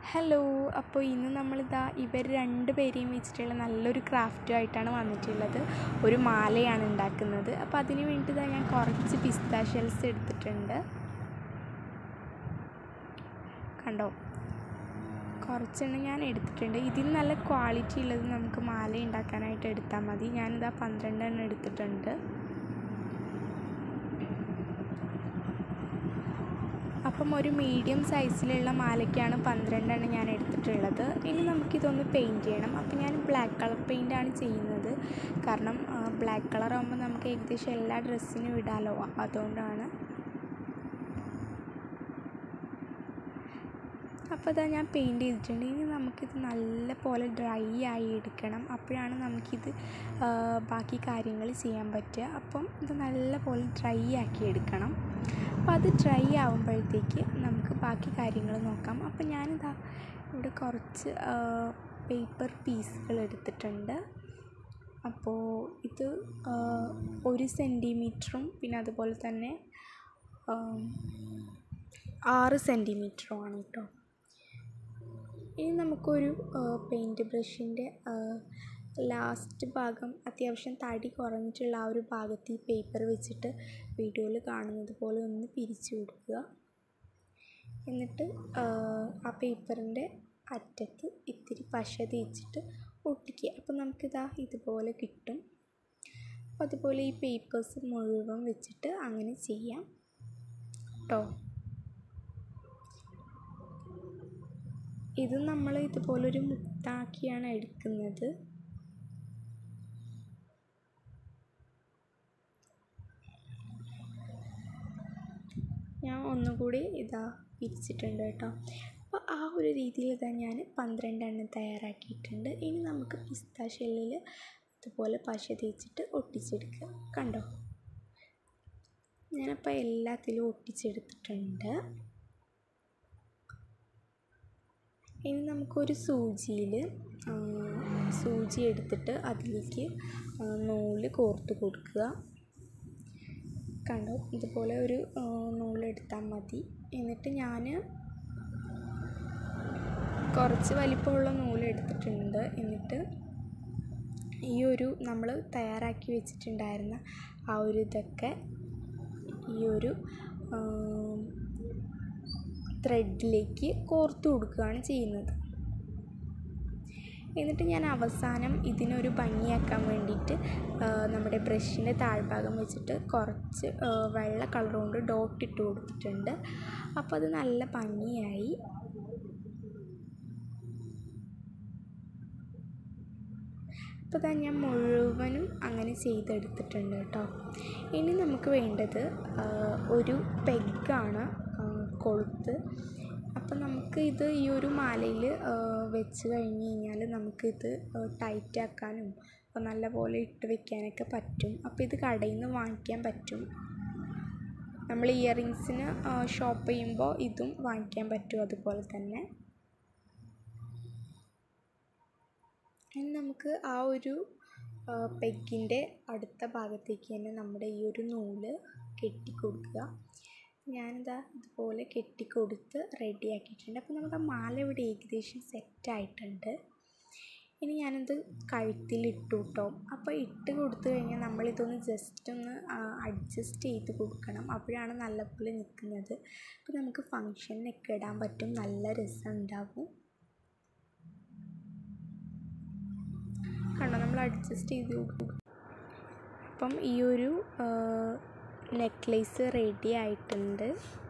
hello അപ്പോൾ ഇന്ന് നമ്മളിതാ ഇവർ രണ്ട് പേരെയും വെച്ചിട്ടുള്ള നല്ലൊരു ക്രാഫ്റ്റുമായിട്ടാണ് വന്നിട്ടുള്ളത് ഒരു മാലയാണ് ഉണ്ടാക്കുന്നത് അപ്പോൾ അതിന് വേണ്ടി ഇതാ ഞാൻ കുറച്ച് പിസ്ത ഷെൽസ് എടുത്തിട്ടുണ്ട് കണ്ടോ കുറച്ചെണ്ണം ഞാൻ എടുത്തിട്ടുണ്ട് ഇതിന് നല്ല ക്വാളിറ്റി ഉള്ളത് നമുക്ക് മാല ഉണ്ടാക്കാനായിട്ട് എടുത്താൽ മതി ഞാനിതാ പന്ത്രണ്ടെണ്ണം എടുത്തിട്ടുണ്ട് അപ്പം ഒരു മീഡിയം സൈസിലുള്ള മാലയ്ക്കാണ് പന്ത്രണ്ടെണ്ണം ഞാൻ എടുത്തിട്ടുള്ളത് ഇനി നമുക്കിതൊന്ന് പെയിൻറ്റ് ചെയ്യണം അപ്പം ഞാൻ ബ്ലാക്ക് കളർ പെയിൻ്റാണ് ചെയ്യുന്നത് കാരണം ബ്ലാക്ക് കളർ ആകുമ്പോൾ നമുക്ക് ഏകദേശം എല്ലാ ഡ്രസ്സിനും ഇടാമല്ലോ അതുകൊണ്ടാണ് അപ്പോൾ ഇതാ ഞാൻ പെയിൻറ്റ് ചെയ്തിട്ടുണ്ട് ഇനി നമുക്കിത് നല്ല പോലെ ഡ്രൈ ആയി എടുക്കണം അപ്പോഴാണ് നമുക്കിത് ബാക്കി കാര്യങ്ങൾ ചെയ്യാൻ പറ്റുക അപ്പം ഇത് നല്ല പോലെ ഡ്രൈ ആക്കി എടുക്കണം അപ്പോൾ അത് ഡ്രൈ ആകുമ്പോഴത്തേക്ക് നമുക്ക് ബാക്കി കാര്യങ്ങൾ നോക്കാം അപ്പോൾ ഞാനിതാ ഇവിടെ കുറച്ച് പേപ്പർ പീസുകൾ എടുത്തിട്ടുണ്ട് അപ്പോൾ ഇത് ഒരു സെൻറ്റിമീറ്ററും പിന്നെ അതുപോലെ തന്നെ ആറ് സെൻറ്റിമീറ്ററും ആണ് കേട്ടോ ഇനി നമുക്കൊരു പെയിൻറ്റ് ബ്രഷിൻ്റെ ലാസ്റ്റ് ഭാഗം അത്യാവശ്യം തടി കുറഞ്ഞിട്ടുള്ള ആ ഒരു ഭാഗത്ത് ഈ പേപ്പർ വെച്ചിട്ട് വീഡിയോയിൽ കാണുന്നത് പോലെ ഒന്ന് പിരിച്ചു കൊടുക്കുക എന്നിട്ട് ആ പേപ്പറിൻ്റെ അറ്റത്ത് ഇത്തിരി പശ തേച്ചിട്ട് ഒട്ടിക്കുക അപ്പോൾ നമുക്കിതാ ഇതുപോലെ കിട്ടും അപ്പോൾ അതുപോലെ ഈ പേപ്പേഴ്സ് മുഴുവൻ വെച്ചിട്ട് അങ്ങനെ ചെയ്യാം കേട്ടോ ഇത് നമ്മൾ ഇതുപോലൊരു മുത്താക്കിയാണ് എടുക്കുന്നത് ഞാൻ ഒന്നുകൂടി ഇതാ പിരിച്ചിട്ടുണ്ട് കേട്ടോ അപ്പോൾ ആ ഒരു രീതിയിൽ ഇതാ ഞാൻ പന്ത്രണ്ടെണ്ണം തയ്യാറാക്കിയിട്ടുണ്ട് ഇനി നമുക്ക് പിസ്ത ഷെല്ലിൽ ഇതുപോലെ പശ തേച്ചിട്ട് ഒട്ടിച്ചെടുക്കുക കണ്ടോ ഞാനപ്പോൾ എല്ലാത്തിലും ഒട്ടിച്ചെടുത്തിട്ടുണ്ട് ഇനി നമുക്കൊരു സൂചിയിൽ സൂചി എടുത്തിട്ട് അതിലേക്ക് നൂല് കോർത്ത് കൊടുക്കുക കണ്ടോ ഇതുപോലെ ഒരു നൂലെടുത്താൽ മതി എന്നിട്ട് ഞാൻ കുറച്ച് വലിപ്പമുള്ള നൂലെടുത്തിട്ടുണ്ട് എന്നിട്ട് ഈ ഒരു നമ്മൾ തയ്യാറാക്കി വെച്ചിട്ടുണ്ടായിരുന്ന ആ ഒരു ഇതൊക്കെ ഈ ഒരു ത്രെഡിലേക്ക് കോർത്ത് കൊടുക്കുകയാണ് ചെയ്യുന്നത് എന്നിട്ട് ഞാൻ അവസാനം ഇതിനൊരു ഭംഗിയാക്കാൻ വേണ്ടിയിട്ട് നമ്മുടെ ബ്രഷിൻ്റെ താഴ്ഭാഗം വെച്ചിട്ട് കുറച്ച് വെള്ള കളർ കൊണ്ട് ഡോട്ട് ഇട്ട് കൊടുത്തിട്ടുണ്ട് അപ്പോൾ അത് നല്ല ഭംഗിയായി അപ്പോൾ ഇതാ ഞാൻ മുഴുവനും അങ്ങനെ ചെയ്തെടുത്തിട്ടുണ്ട് കേട്ടോ ഇനി നമുക്ക് വേണ്ടത് ഒരു പെഗ്ഗാണ് കൊളുത്ത് അപ്പം നമുക്ക് ഇത് ഈ ഒരു മാലയിൽ വെച്ച് കഴിഞ്ഞ് കഴിഞ്ഞാൽ നമുക്കിത് ടൈറ്റ് ആക്കാനും നല്ലപോലെ ഇട്ട് വെക്കാനൊക്കെ പറ്റും അപ്പോൾ ഇത് കടയിൽ നിന്ന് വാങ്ങിക്കാൻ പറ്റും നമ്മൾ ഇയറിങ്സിന് ഷോപ്പ് ചെയ്യുമ്പോൾ ഇതും വാങ്ങിക്കാൻ പറ്റും അതുപോലെ തന്നെ ഇനി നമുക്ക് ആ ഒരു പെഗിൻ്റെ അടുത്ത ഭാഗത്തേക്ക് തന്നെ നമ്മുടെ ഈ ഒരു നൂല് കെട്ടിക്കൊടുക്കുക ഞാനിതാ ഇതുപോലെ കെട്ടിക്കൊടുത്ത് റെഡി ആക്കിയിട്ടുണ്ട് അപ്പോൾ നമ്മുടെ മാല ഇവിടെ ഏകദേശം സെറ്റായിട്ടുണ്ട് ഇനി ഞാനത് കഴുത്തിലിട്ടു കേട്ടോ അപ്പോൾ ഇട്ട് കൊടുത്തു കഴിഞ്ഞാൽ നമ്മളിതൊന്ന് ജസ്റ്റ് ഒന്ന് അഡ്ജസ്റ്റ് ചെയ്ത് കൊടുക്കണം അപ്പോഴാണ് നല്ലപോലെ നിൽക്കുന്നത് അപ്പോൾ നമുക്ക് ഫങ്ഷനൊക്കെ ഇടാൻ പറ്റും നല്ല രസം ഉണ്ടാവും കണ്ടോ നമ്മൾ അഡ്ജസ്റ്റ് ചെയ്ത് കൊടുക്കും അപ്പം ഈ ഒരു നെക്ലേസ് റെഡി ആയിട്ടുണ്ട്